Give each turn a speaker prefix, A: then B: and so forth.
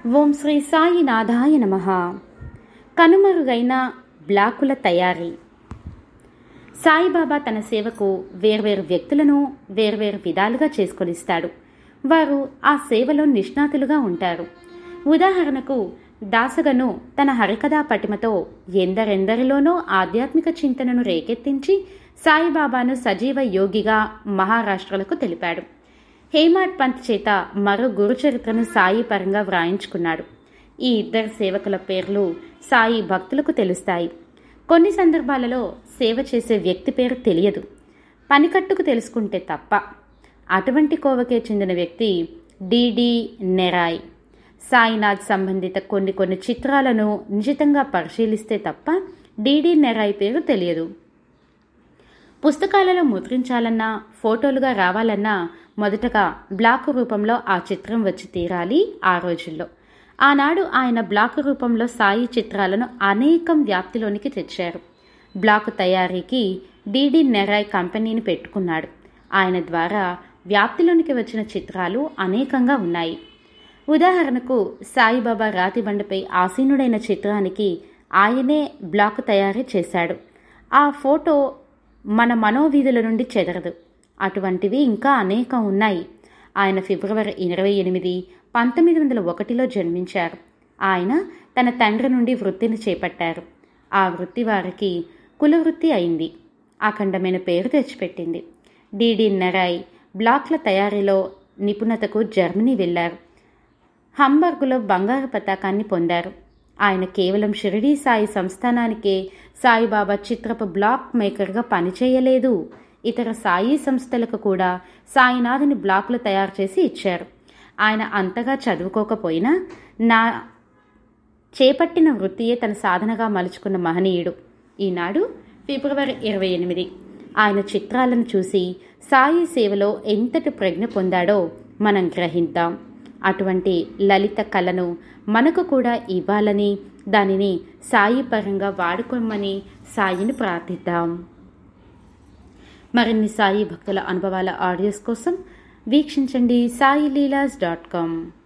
A: ఓం శ్రీ సాయినాథాయ నమ కనుమరుగైన బ్లాకుల తయారీ సాయిబాబా తన సేవకు వేర్వేరు వ్యక్తులను వేర్వేరు విధాలుగా చేసుకొనిస్తాడు వారు ఆ సేవలో నిష్ణాతులుగా ఉంటారు ఉదాహరణకు దాసగను తన హరికథా పటిమతో ఎందరెందరిలోనో ఆధ్యాత్మిక చింతనను రేకెత్తించి సాయిబాబాను సజీవ యోగిగా మహారాష్ట్రలకు తెలిపాడు హేమాడ్ పంత్ చేత మరో గురుచరిత్రను సాయి పరంగా వ్రాయించుకున్నాడు ఈ ఇద్దరు సేవకుల పేర్లు సాయి భక్తులకు తెలుస్తాయి కొన్ని సందర్భాలలో సేవ చేసే వ్యక్తి పేరు తెలియదు పనికట్టుకు తెలుసుకుంటే తప్ప అటువంటి కోవకే చెందిన వ్యక్తి డిడి నెరాయ్ సాయినాథ్ సంబంధిత కొన్ని కొన్ని చిత్రాలను నిశితంగా పరిశీలిస్తే తప్ప డిడి నెరాయ్ పేరు తెలియదు పుస్తకాలలో ముద్రించాలన్నా ఫోటోలుగా రావాలన్నా మొదటగా బ్లాక్ రూపంలో ఆ చిత్రం వచ్చి తీరాలి ఆ రోజుల్లో ఆనాడు ఆయన బ్లాక్ రూపంలో సాయి చిత్రాలను అనేకం వ్యాప్తిలోనికి తెచ్చారు బ్లాక్ తయారీకి డిడి నెరాయ్ కంపెనీని పెట్టుకున్నాడు ఆయన ద్వారా వ్యాప్తిలోనికి వచ్చిన చిత్రాలు అనేకంగా ఉన్నాయి ఉదాహరణకు సాయిబాబా రాతిబండపై ఆసీనుడైన చిత్రానికి ఆయనే బ్లాక్ తయారీ చేశాడు ఆ ఫోటో మన మనోవీధుల నుండి చెదరదు అటువంటివి ఇంకా అనేకం ఉన్నాయి ఆయన ఫిబ్రవరి ఇరవై ఎనిమిది పంతొమ్మిది వందల ఒకటిలో జన్మించారు ఆయన తన తండ్రి నుండి వృత్తిని చేపట్టారు ఆ వృత్తి వారికి కులవృత్తి అయింది అఖండమైన పేరు తెచ్చిపెట్టింది డిడి నరాయ్ బ్లాక్ల తయారీలో నిపుణతకు జర్మనీ వెళ్లారు హంబర్గులో బంగారు పతాకాన్ని పొందారు ఆయన కేవలం షిరిడీ సాయి సంస్థానానికే సాయిబాబా చిత్రపు బ్లాక్ మేకర్గా పనిచేయలేదు ఇతర సాయి సంస్థలకు కూడా సాయినాథుని బ్లాకులు తయారు చేసి ఇచ్చారు ఆయన అంతగా చదువుకోకపోయినా నా చేపట్టిన వృత్తియే తన సాధనగా మలుచుకున్న మహనీయుడు ఈనాడు ఫిబ్రవరి ఇరవై ఎనిమిది ఆయన చిత్రాలను చూసి సాయి సేవలో ఎంతటి ప్రజ్ఞ పొందాడో మనం గ్రహిద్దాం అటువంటి లలిత కళను మనకు కూడా ఇవ్వాలని దానిని సాయి పరంగా వాడుకోమని సాయిని ప్రార్థిద్దాం మరిన్ని సాయి భక్తుల అనుభవాల ఆడియోస్ కోసం వీక్షించండి సాయి లీలాస్ డాట్ కామ్